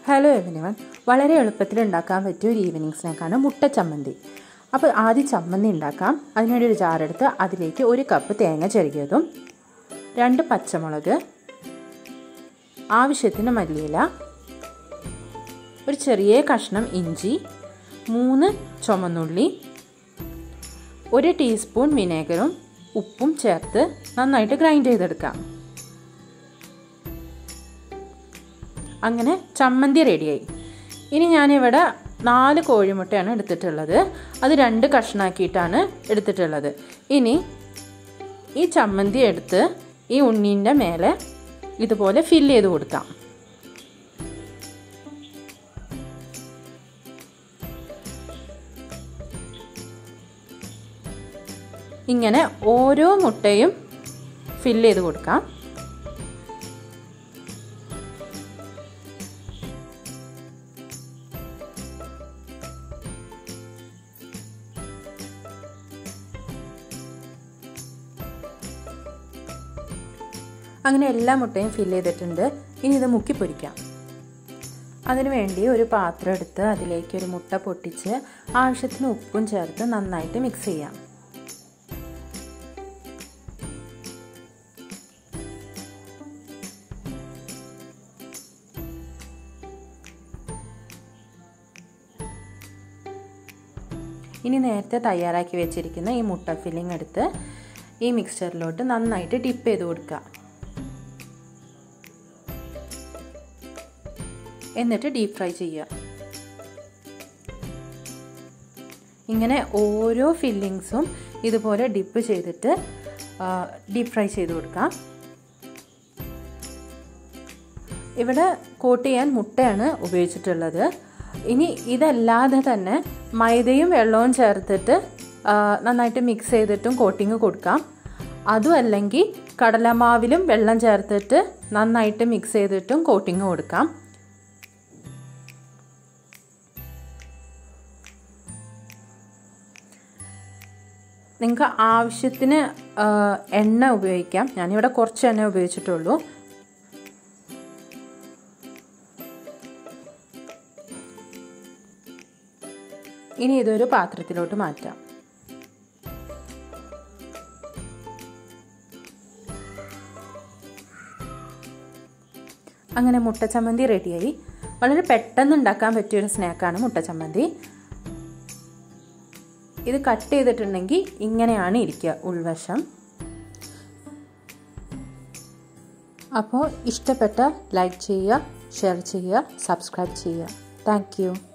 hello എവനിവൺ വളരെ എളുപ്പത്തിൽ ഉണ്ടാക്കാൻ പറ്റിയ ഒരു ഈവനിങ് സ്നാക്കാണ് മുട്ട ചമ്മന്തി അപ്പോൾ ആദ്യം ചമ്മന്തി ഉണ്ടാക്കാം അതിനുവേണ്ടി ഒരു ജാറെടുത്ത് അതിലേക്ക് ഒരു കപ്പ് തേങ്ങ ചെറുകിയതും രണ്ട് പച്ചമുളക് ആവശ്യത്തിന് മല്ലിയില ഒരു ചെറിയ കഷ്ണം ഇഞ്ചി മൂന്ന് ചുമന്നുള്ളി ഒരു ടീസ്പൂൺ വിനേഗറും ഉപ്പും ചേർത്ത് നന്നായിട്ട് ഗ്രൈൻഡ് ചെയ്തെടുക്കാം അങ്ങനെ ചമ്മന്തി റെഡിയായി ഇനി ഞാനിവിടെ നാല് കോഴിമുട്ടയാണ് എടുത്തിട്ടുള്ളത് അത് രണ്ട് കഷ്ണാക്കിയിട്ടാണ് എടുത്തിട്ടുള്ളത് ഇനി ഈ ചമ്മന്തി എടുത്ത് ഈ ഉണ്ണീൻ്റെ മേലെ ഇതുപോലെ ഫില്ല് ചെയ്ത് കൊടുക്കാം ഇങ്ങനെ ഓരോ മുട്ടയും ഫില്ല് ചെയ്ത് കൊടുക്കാം അങ്ങനെ എല്ലാ മുട്ടയും ഫില്ല് ചെയ്തിട്ടുണ്ട് ഇനി ഇത് മുക്കി പൊരിക്കാം അതിനു വേണ്ടി ഒരു പാത്രം എടുത്ത് അതിലേക്ക് ഒരു മുട്ട പൊട്ടിച്ച് ആവശ്യത്തിന് ഉപ്പും ചേർത്ത് നന്നായിട്ട് മിക്സ് ചെയ്യാം ഇനി നേരത്തെ തയ്യാറാക്കി വെച്ചിരിക്കുന്ന ഈ മുട്ട ഫില്ലിംഗ് എടുത്ത് ഈ മിക്സ്ചറിലോട്ട് നന്നായിട്ട് ഡിപ്പ് ചെയ്ത് കൊടുക്കുക എന്നിട്ട് ഡീപ്പ് ഫ്രൈ ചെയ്യുക ഇങ്ങനെ ഓരോ ഫില്ലിങ്സും ഇതുപോലെ ഡിപ്പ് ചെയ്തിട്ട് ഡീപ്പ് ഫ്രൈ ചെയ്ത് കൊടുക്കാം ഇവിടെ കോട്ട് ചെയ്യാൻ മുട്ടയാണ് ഉപയോഗിച്ചിട്ടുള്ളത് ഇനി ഇതല്ലാതെ തന്നെ മൈദയും വെള്ളവും ചേർത്തിട്ട് നന്നായിട്ട് മിക്സ് ചെയ്തിട്ടും കോട്ടിങ് കൊടുക്കാം അതും അല്ലെങ്കിൽ കടലമാവിലും വെള്ളം ചേർത്തിട്ട് നന്നായിട്ട് മിക്സ് ചെയ്തിട്ടും കോട്ടിങ് കൊടുക്കാം നിങ്ങൾക്ക് ആവശ്യത്തിന് എണ്ണ ഉപയോഗിക്കാം ഞാനിവിടെ കുറച്ച് എണ്ണ ഉപയോഗിച്ചിട്ടുള്ളൂ ഇനി ഇതൊരു പാത്രത്തിലോട്ട് മാറ്റാം അങ്ങനെ മുട്ട ചമ്മന്തി റെഡിയായി വളരെ പെട്ടെന്ന് ഉണ്ടാക്കാൻ പറ്റിയൊരു സ്നാക്കാണ് മുട്ട ചമ്മന്തി ഇത് കട്ട് ചെയ്തിട്ടുണ്ടെങ്കിൽ ഇങ്ങനെയാണ് ഇരിക്കുക ഉൾവശം അപ്പോൾ ഇഷ്ടപ്പെട്ട ലൈക്ക് ചെയ്യുക ഷെയർ ചെയ്യുക സബ്സ്ക്രൈബ് ചെയ്യുക താങ്ക്